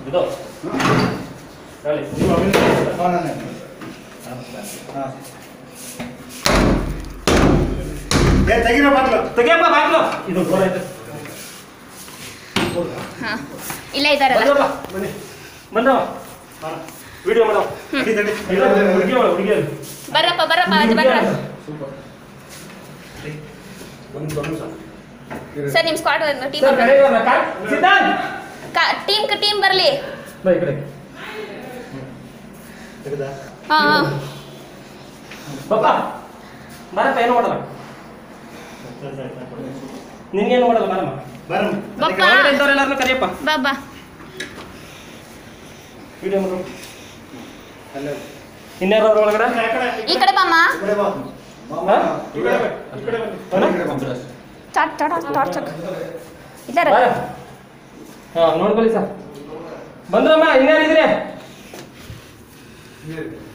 ಇದು ಹೇಳಿ ನೀವು ಅಭಿನಂದನೆ ಏ ತೆಗಿರೋ ಬಾಗ್ಲು ತೆಗಿಯಪ್ಪ ಬಾಗ್ಲು ಇದು ಗೋಳ ಐತೆ ಹಾ ಇಲ್ಲ ಇದಾರಲ್ಲ ಬಂದಪ್ಪ ಬನ್ನಿ ಬಂದವ ವಿಡಿಯೋ ಮಾಡೋ ತಡಿ, ತಡಿ. ಹುಡುಗಿ ಹುಡುಗಿ ಬರ್ರಪ್ಪ ಬರ್ರಪ್ಪ ಆಚೆ ಬರ್ರ ಒಂದು ನಿಮಿಷ ಸರ್ ನಿಮ್ಮ ಸ್ಕ್ವಾಡ್ ಟೀಮ್ ಸರ್ ಕಡೆ ಇವ್ರನ್ನ ಕಾಲ್ ಸಿದ್ಧಾಂತ್ ಟೀಮ್ ಟೀಮ್ ಬರಲಿ ಬಾ ಈ ಕಡೆ ತೆಗ್ದಾ? ಹಾ ಹಾ ಬಪ್ಪ ಬಾರಪ್ಪ ಏನು ಮಾಡಲ್ಲ ನಿನ್ಗೇನು ಮಾಡಲ್ಲ ಬಾರಮ್ಮ ಬರಮ್ಮ. ಬಪ್ಪ ಒಳಗಡೆ ಇದ್ದವ್ರೆಲ್ಲಾರನ್ನೂ ಕರಿಯಪ್ಪ ಬಾ ಬಾ ವಿಡಿಯೋ ಮಾಡು ಅಲ್ಲೇ. ಇನ್ಯಾರು ಅವ್ರ ಒಳಗಡೆ ಈ ಕಡೆ ಬಾಮ್ಮ ಈ ಕಡೆ ಬಾ. ಹಾ? ಈ ಕಡೆ ಬಾ. ಈ ಕಡೆ ಬಾ. ಚಾಟ್ ಚಾಟ್ ಟಾರ್ಚ್ ಇದ್ದಾರ ಬಾರ ಹಾ ನೋಡ್ಕೊಳ್ಳಿ ಸರ್ ಬಂದ್ರಮ್ಮ ಇನ್ಯಾರಿದ್ರಿ ಈ